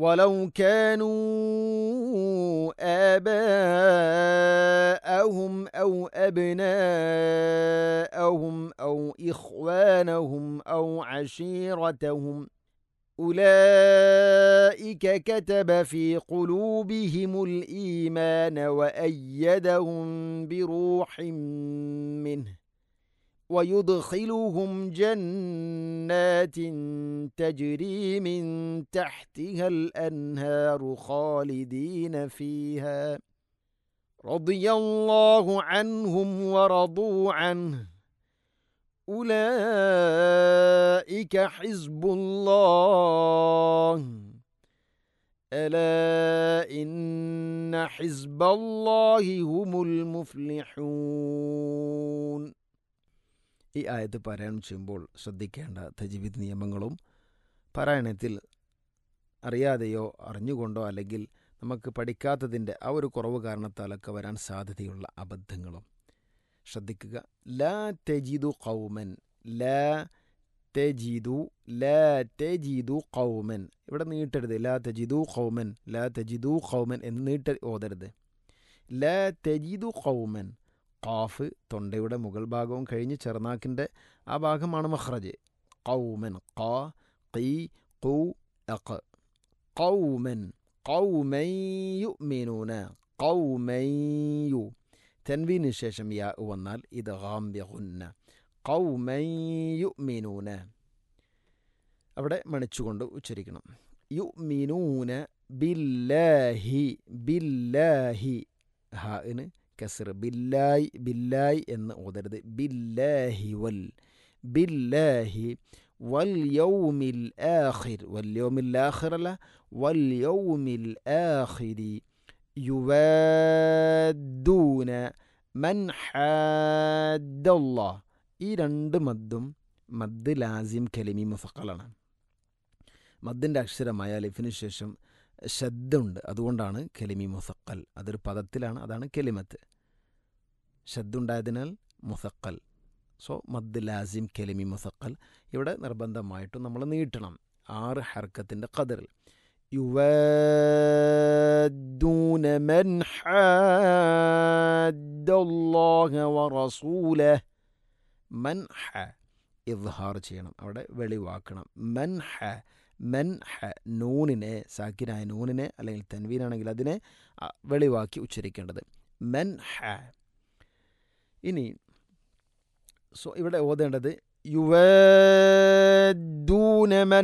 ولو كانوا آباءهم أو أبناءهم أو إخوانهم أو عشيرتهم أولئك كتب في قلوبهم الإيمان وأيدهم بروح منه ويدخلهم جنات تجري من تحتها الأنهار خالدين فيها رضي الله عنهم ورضوا عنه أولئك حزب الله ألا إن حزب الله هم المفلحون ഈ ആയത്ത് പാരായണം ചെയ്യുമ്പോൾ ശ്രദ്ധിക്കേണ്ട തജ്വീദ് നിയമങ്ങളും പാരായണത്തിൽ അറിയാതെയോ അറിഞ്ഞുകൊണ്ടോ അല്ലെങ്കിൽ നമുക്ക് പഠിക്കാത്തതിൻ്റെ ആ ഒരു കുറവ് കാരണത്താലൊക്കെ വരാൻ സാധ്യതയുള്ള അബദ്ധങ്ങളും ശ്രദ്ധിക്കുക ലാ തെജിദു കൗമൻ ലാ തെജിദു ലാ തെജിദു കൗമൻ ഇവിടെ നീട്ടരുത് ലാ തെജിദു കൗമൻ ലാ തെജിദു കൗമൻ എന്ന് നീട്ട ഓതരുത് ലാ തെജിദു കൗമൻ ഖാഫ് തൊണ്ടയുടെ മുകൾ ഭാഗവും കഴിഞ്ഞ് ചെറുനാക്കിൻ്റെ ആ ഭാഗമാണ് മഹ്റജ് കൗമൻ ഖാ ഖീ ഖു അഖ് കൗമൻ കൗമയ്യു മീനൂന കൗമയ്യു തൻവീന് ശേഷം യാ വന്നാൽ ഇത് ഗാംബ്യഹുന്ന കൗമയ്യു മീനൂന അവിടെ മണിച്ചുകൊണ്ട് ഉച്ചരിക്കണം യു മീനൂന ബില്ലാഹി ബില്ലാഹി ഹാന് കസർ ബില്ലായി ബില്ലായി എന്ന് ഓതരുത് ബില്ലാഹി വൽ ബില്ലാഹി വൽ യൗമിൽ ആഖിർ വൽ യൗമിൽ ആഖിർ അല്ല വൽ യൗമിൽ ആഖിരി യുവാദൂന മൻ ഹാദ്ദല്ലാ ഈ രണ്ട് മദ്ദും മദ് ലാസിം കലിമി മുസക്കലാണ് മദ്ദിൻ്റെ അക്ഷരമായ ലിഫിന് ശേഷം ശബ്ദമുണ്ട് അതുകൊണ്ടാണ് കെലിമി മുസക്കൽ അതൊരു പദത്തിലാണ് അതാണ് കെലിമത്ത് ശബ്ദുണ്ടായതിനാൽ മുസക്കൽ സോ മദ് ലാസിം കെലിമി മുസക്കൽ ഇവിടെ നിർബന്ധമായിട്ടും നമ്മൾ നീട്ടണം ആറ് ഹർക്കത്തിൻ്റെ കതിറിൽ يوادون من حاد الله ورسوله من ح ഇദ്ഹാർ ചെയ്യണം അവിടെ വെളിവാക്കണം മൻ ഹ മൻ ഹ നൂനിനെ സാക്കിനായ നൂനിനെ അല്ലെങ്കിൽ തൻവീനാണെങ്കിൽ അതിനെ വെളിവാക്കി ഉച്ചരിക്കേണ്ടത് മൻ ഹ ഇനി സോ ഇവിടെ ഓതേണ്ടത് يوادون من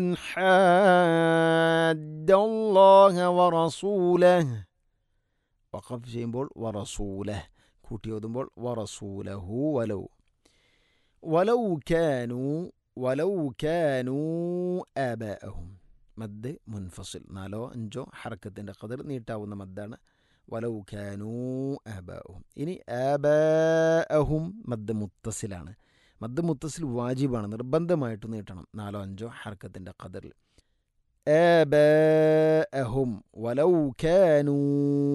حاد الله ورسوله വഖഫ് ചെയ്യുമ്പോൾ വറസൂലഹ് കൂട്ടി ഓതുമ്പോൾ വറസൂലഹു വലൗ വലൗ കാനു വലൗ കാനു ആബാഅഹും മദ് മുൻഫസിൽ നാലോ അഞ്ചോ ഹർക്കത്തിൻ്റെ കതിർ നീട്ടാവുന്ന മദ്ദാണ് വലൗ കാനു ആബാഅഹും ഇനി ആബാഅഹും മദ് മുത്തസിലാണ് മദ് മുത്തസിൽ വാജിബാണ് നിർബന്ധമായിട്ട് നീട്ടണം നാലോ അഞ്ചോ ഹർക്കത്തിൻ്റെ കതിറിൽ آباءهم ولو كانوا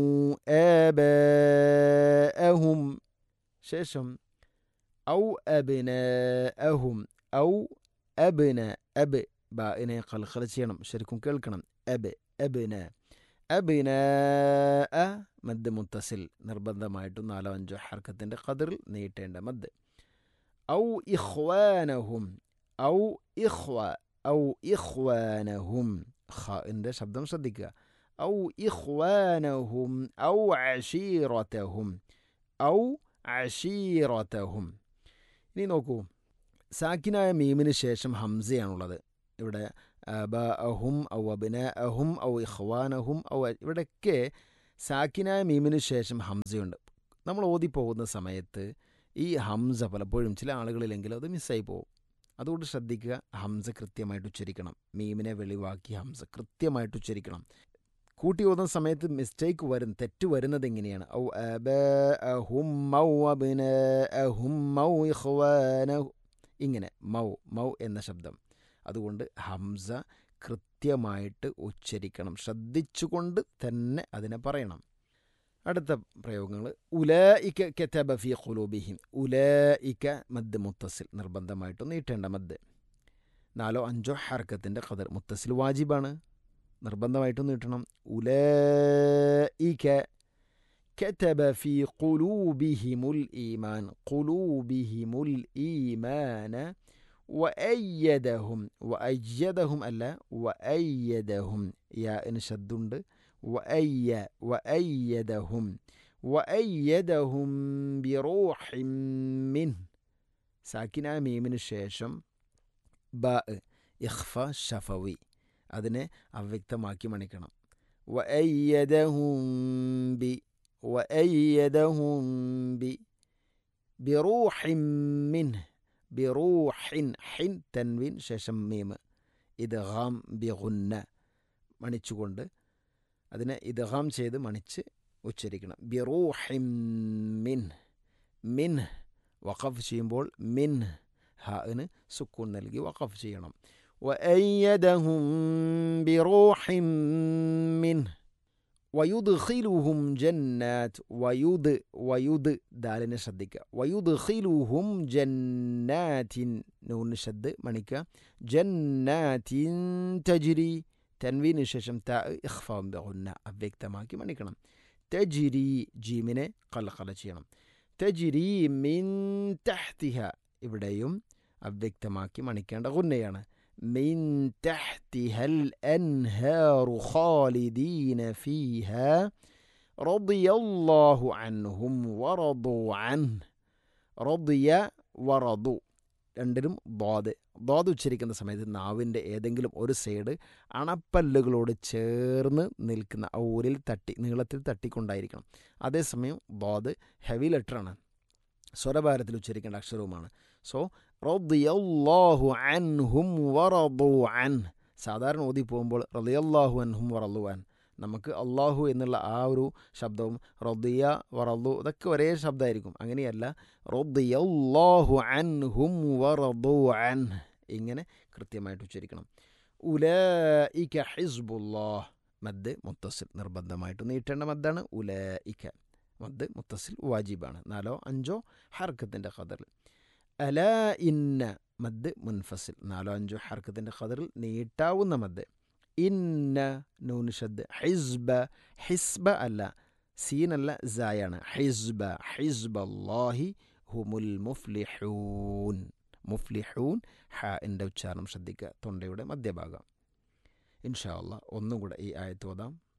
آباءهم ശേഷം ഔ അബിനാഅഹും ഔ അബിന അബ് ബാഇനെ കൽഖല ചെയ്യണം ശരിക്കും കേൾക്കണം അബ് അബിന അബിന മദ് മുത്തസിൽ നിർബന്ധമായിട്ടും നാലോ അഞ്ചോ ഹർക്കത്തിൻ്റെ കതിറിൽ നീട്ടേണ്ട മദ് ഔ ഇഖ്വാനഹും ഔ ഇഖ്വ ഔ ഇഖ്വാനഹും ഖാഇൻ്റെ ശബ്ദം ശ്രദ്ധിക്കുക ഔ ഇഖ്വാനഹും ഔ അഷീറത്തഹും ഔ അഷീറത്തഹും ഇനി നോക്കൂ സാക്കിനായ മീമിന് ശേഷം ഹംസയാണുള്ളത് ഇവിടെ അബ അഹും ഔ അബിന അഹും ഔ ഇഖ്വാനഹും ഔ ഇവിടെയൊക്കെ സാക്കിനായ മീമിന് ശേഷം ഹംസയുണ്ട് നമ്മൾ ഓതിപ്പോകുന്ന സമയത്ത് ഈ ഹംസ പലപ്പോഴും ചില ആളുകളിലെങ്കിലും അത് മിസ്സായി പോകും അതുകൊണ്ട് ശ്രദ്ധിക്കുക ഹംസ കൃത്യമായിട്ട് ഉച്ചരിക്കണം മീമിനെ വെളിവാക്കി ഹംസ കൃത്യമായിട്ട് ഉച്ചരിക്കണം കൂട്ടി ഓതുന്ന സമയത്ത് മിസ്റ്റേക്ക് വരും തെറ്റ് വരുന്നത് എങ്ങനെയാണ് ഔ അബഹും മൗ അബിന അഹും മൗ ഇഖ്വാനഹു ഇങ്ങനെ മൗ മൗ എന്ന ശബ്ദം അതുകൊണ്ട് ഹംസ കൃത്യമായിട്ട് ഉച്ചരിക്കണം ശ്രദ്ധിച്ചുകൊണ്ട് തന്നെ അതിനെ പറയണം അടുത്ത പ്രയോഗങ്ങൾ ഉലായിക്ക കെറ്റബ ഫി ഖുലൂബിഹിം ഉലായിക്ക മദ് മുത്തസിൽ നിർബന്ധമായിട്ടും നീട്ടേണ്ട മദ് നാലോ അഞ്ചോ ഹർക്കത്തിൻ്റെ ഖദർ മുത്തസിൽ വാജിബാണ് നിർബന്ധമായിട്ടും നീട്ടണം ഉലൈക كتب في قلوبهم الإيمان قلوبهم الإيمان وأيدهم وأيدهم ألا وأيدهم يا إن شدند وأي وأيدهم وأيدهم بروح منه സാക്കിന മീമിന് ശേഷം ബ ഇഖ്ഫ ഷഫവി അതിനെ അവ്യക്തമാക്കി മണിക്കണം വഅയ്യദഹും ബി വഅയ്യദഹും ബി ബിറൂഹിൻ മിൻഹ് ബിറൂഹിൻ ഹിൻ തൻവീൻ ശേഷം മീം ഇദ്ഗാം ബിഗുന്ന മണിച്ചുകൊണ്ട് അതിനെ ഇദ്ഗാം ചെയ്ത് മണിച്ച് ഉച്ചരിക്കണം ബിറൂഹിൻ മിൻ മിൻ വഖഫ് ചെയ്യുമ്പോൾ മിൻ ഹാന് സുക്കൂൺ നൽകി വഖഫ് ചെയ്യണം وأيدهم بروح منه ويدخلهم جنات ويد ويد دالنا شدك ويدخلهم جنات نون شد منك جنات تجري تنوين الششم تاء إخفاء بغنى أبيك تماكي منكنا تجري جيمنه قلقل ചെയ്യണം തജിരി മിൻ തഹ്തിഹ ഇവിടെയും അവ്യക്തമാക്കി മണിക്കേണ്ട ഗുന്നയാണ് മിൻ തഹ്തിഹൽ അൻഹാറു ഖാലിദീന ഫീഹ റളിയല്ലാഹു അൻഹും വറദു അൻ റളിയ വറദു രണ്ടിലും ദ്വാദ് ദ്വാദ് ഉച്ചരിക്കുന്ന സമയത്ത് നാവിൻ്റെ ഏതെങ്കിലും ഒരു സൈഡ് അണപ്പല്ലുകളോട് ചേർന്ന് നിൽക്കുന്ന ആ ഊരിൽ തട്ടി നീളത്തിൽ തട്ടിക്കൊണ്ടായിരിക്കണം അതേസമയം ദ്വാദ് ഹെവി ലെറ്ററാണ് സ്വരഭാരത്തിൽ ഉച്ചരിക്കേണ്ട അക്ഷരവുമാണ് സോ റദിയല്ലാഹു അൻഹും വറദു അൻ സാധാരണ ഓതി പോകുമ്പോൾ റദിയല്ലാഹു അൻഹും വറദു അൻ നമുക്ക് അള്ളാഹു എന്നുള്ള ആ ഒരു ശബ്ദവും റദിയ വറദു ഇതൊക്കെ ഒരേ ശബ്ദമായിരിക്കും അങ്ങനെയല്ല റദിയല്ലാഹു അൻഹും വറദു അൻ ഇങ്ങനെ കൃത്യമായിട്ട് ഉച്ചരിക്കണം ഉലഇക ഹിസ്ബുല്ലാഹ് മദ് മുത്തസിൽ നിർബന്ധമായിട്ട് നീട്ടേണ്ട മദ്ദാണ് ഉലഇക മദ് മുത്തസിൽ വാജിബാണ് നാലോ അഞ്ചോ ഹർക്കത്തിൻ്റെ ഖദറിൽ അല ഇന്ന മദ് മുൻഫസിൽ നാലോ അഞ്ചോ ഹർക്കത്തിൻ്റെ ഖദറിൽ നീട്ടാവുന്ന മദ് ഇന്ന നൂനിഷദ് ഹിസ്ബ ഹിസ്ബ അല്ല സീനല്ല സായാണ് ഹിസ്ബ ഹിസ്ബ അല്ലാഹി ഹുമുൽ മുഫ്ലിഹൂൻ മുഫ്ലിഹൂൻ ഹ എൻ്റെ ഉച്ചാരണം ശ്രദ്ധിക്കുക തൊണ്ടയുടെ മധ്യഭാഗം ഇൻഷാ അള്ളാഹ് ഒന്നും കൂടെ ഈ ആയത്ത് ഓതാം